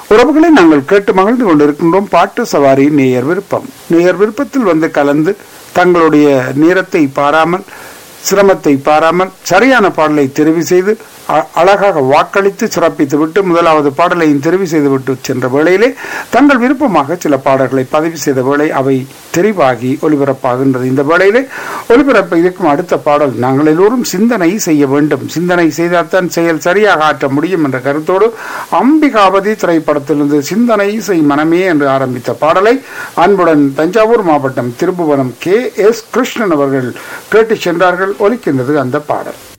உறவுகளை நாங்கள் கேட்டு மகிழ்ந்து கொண்டிருக்கின்றோம் பாட்டு சவாரி நேயர் விருப்பம் நேயர் விருப்பத்தில் வந்து கலந்து தங்களுடைய நேரத்தை பாராமல் சிரமத்தை பாராமல் சரியான பாடலை தெரிவு செய்து அ- அழகாக வாக்களித்து சிறப்பித்து விட்டு முதலாவது பாடலையும் தெரிவு செய்து விட்டு சென்ற வேளையிலே தங்கள் விருப்பமாக சில பாடல்களை பதிவு செய்த வேளை அவை தெரிவாகி ஒலிபரப்பாகின்றது இந்த வேளையிலே ஒலிபரப்ப இருக்கும் அடுத்த பாடல் நாங்கள் எல்லோரும் சிந்தனை செய்ய வேண்டும் சிந்தனை செய்தால்தான் செயல் சரியாக ஆற்ற முடியும் என்ற கருத்தோடு அம்பிகாவதி திரைப்படத்திலிருந்து சிந்தனை செய் மனமே என்று ஆரம்பித்த பாடலை அன்புடன் தஞ்சாவூர் மாவட்டம் திருப்புவனம் கே எஸ் கிருஷ்ணன் அவர்கள் கேட்டுச் சென்றார்கள் ஒலிக்கின்றது அந்த பாடல்